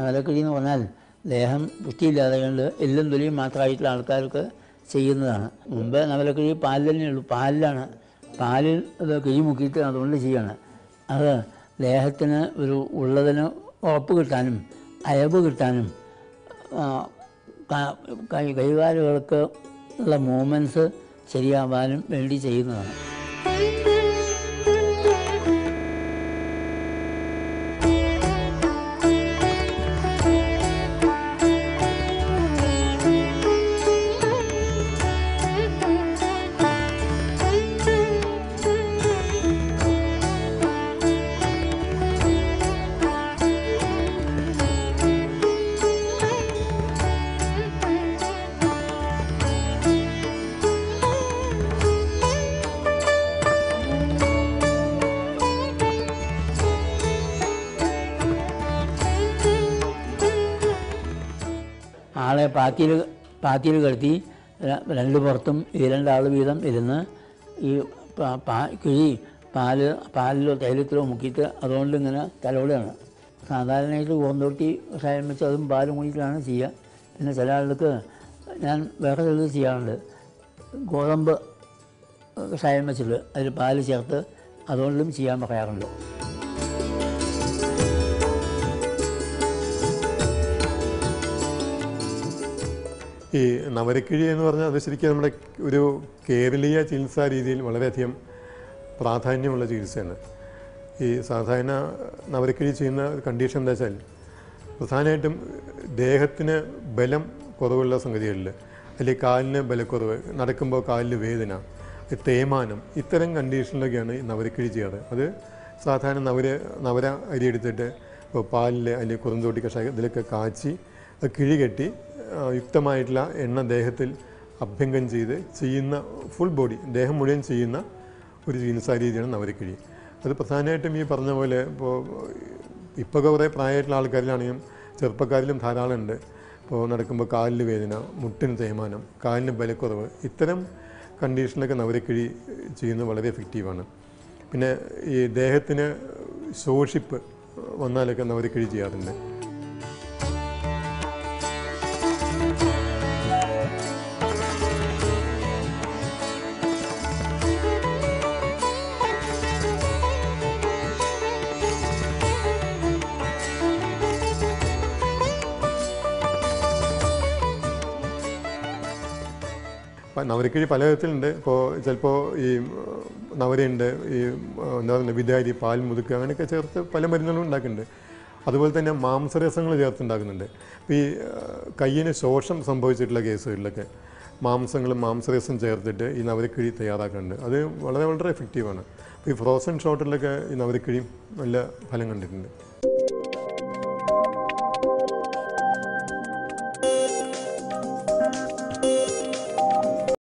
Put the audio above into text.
നവരക്കിഴി എന്ന് പറഞ്ഞാൽ ദേഹം പുഷ്ടിയില്ലാതെ കൊണ്ട് എല്ലും തൊലിയും മാത്രമായിട്ടുള്ള ആൾക്കാർക്ക് ചെയ്യുന്നതാണ് മുമ്പ് നവരക്കിഴി പാലിൽ തന്നെയുള്ളൂ പാലിലാണ് പാലിൽ അത് കിഴി മുക്കിയിട്ട് അതുകൊണ്ട് ചെയ്യാണ് അത് ദേഹത്തിന് ഒരു ഉള്ളതിന് ഉറപ്പ് കിട്ടാനും അയവ് കിട്ടാനും ആ, ക- കൈ കൈകാലുകൾക്ക് ഉള്ള മൂമെൻറ്റ്സ് ശരിയാവാനും വേണ്ടി ചെയ്യുന്നതാണ് ആളെ പാത്തിയിൽ പാത്തിയിൽ കിടത്തി ര- രണ്ട് പുറത്തും ഈ രണ്ടാൾ വീതം ഇരുന്ന് ഈ പാ- പാ- കിഴി പാല് പാലിലോ തൈലത്തിലോ മുക്കിയിട്ട് അതുകൊണ്ട് ഇങ്ങനെ തലോടുകയാണ് സാധാരണയായിട്ട് കോന്തോട്ടി കഷായം വെച്ച് അതും പാലും കൂടിയിട്ടാണ് ചെയ്യുക പിന്നെ ചില ആൾക്ക് ഞാൻ വേറെ ചിലത് ചെയ്യാറുണ്ട് ഗോതമ്പ് കഷായം വെച്ചിട്ട് അതിൽ പാല് ചേർത്ത് അതുകൊണ്ടും ചെയ്യാൻ പറയാറുണ്ട് ഈ നവരക്കിഴി എന്ന് പറഞ്ഞാൽ അത് ശരിക്കും നമ്മുടെ ഒരു കേരളീയ ചികിത്സാ രീതിയിൽ വളരെയധികം പ്രാധാന്യമുള്ള ചികിത്സയാണ് ഈ സാധാരണ നവരക്കിഴി ചെയ്യുന്ന കണ്ടീഷൻ എന്താ വെച്ചാൽ പ്രധാനമായിട്ടും ദേഹത്തിന് ബലം കുറവുള്ള സംഗതികളിൽ അല്ലെങ്കിൽ കാലിന് ബലക്കുറവ് നടക്കുമ്പോൾ കാലിന് വേദന തേയ്മാനം ഇത്തരം കണ്ടീഷനിലൊക്കെയാണ് ഈ നവരക്കിഴി ചെയ്യാറ് അത് സാധാരണ നവര നവര അരി എടുത്തിട്ട് ഇപ്പോൾ പാലിൽ അല്ലെങ്കിൽ കുറുന്തോട്ടി കഷായം ഇതിലൊക്കെ കാച്ചി അത് കിഴി കെട്ടി ആ, യുക്തമായിട്ടുള്ള എണ്ണ ദേഹത്തിൽ അഭ്യംഗം ചെയ്ത് ചെയ്യുന്ന ഫുൾ ബോഡി ദേഹം മുഴുവൻ ചെയ്യുന്ന ഒരു ചികിത്സാ രീതിയാണ് നവരക്കിഴി അത് പ്രധാനമായിട്ടും ഈ പറഞ്ഞ പോലെ ഇപ്പോൾ ഇപ്പോൾ കുറേ പ്രായമായിട്ടുള്ള ആൾക്കാരിലാണെങ്കിലും ചെറുപ്പക്കാരിലും ധാരാളം ഉണ്ട് ഇപ്പോൾ നടക്കുമ്പോൾ കാലിന് വേദന മുട്ടിന് തേയ്മാനം കാലിന് ബലക്കുറവ് ഇത്തരം കണ്ടീഷനിലൊക്കെ നവരക്കിഴി ചെയ്യുന്നത് വളരെ എഫക്റ്റീവാണ് പിന്നെ ഈ ദേഹത്തിന് ശോഷിപ്പ് വന്നാലൊക്കെ നവരക്കിഴി ചെയ്യാറുണ്ട് പ- നവരക്കിഴി പല വിധത്തിലുണ്ട് ഇപ്പോൾ ചിലപ്പോൾ ഈ ഉം, നവരയുണ്ട് ഈ ഉം, എന്താ പറയുക വിതാരി പാൽ മുതുക്ക് അങ്ങനെയൊക്കെ ചേർത്ത് പല മരുന്നുകളും ഉണ്ടാക്കുന്നുണ്ട് അതുപോലെ തന്നെ മാംസരസങ്ങൾ ചേർത്ത് ഉണ്ടാക്കുന്നുണ്ട് ഇപ്പോൾ ഈ ആ, കയ്യിന് ശോഷം സംഭവിച്ചിട്ടുള്ള കേസുകളിലൊക്കെ മാംസങ്ങളും മാംസരസം ചേർത്തിട്ട് ഈ നവരക്കിഴി തയ്യാറാക്കുന്നുണ്ട് അത് വളരെ വളരെ എഫക്റ്റീവാണ് അപ്പോൾ ഈ ഫ്രോസൺ ഷോട്ടിലൊക്കെ ഈ നവരക്കിഴിയും നല്ല ഫലം കണ്ടിട്ടുണ്ട്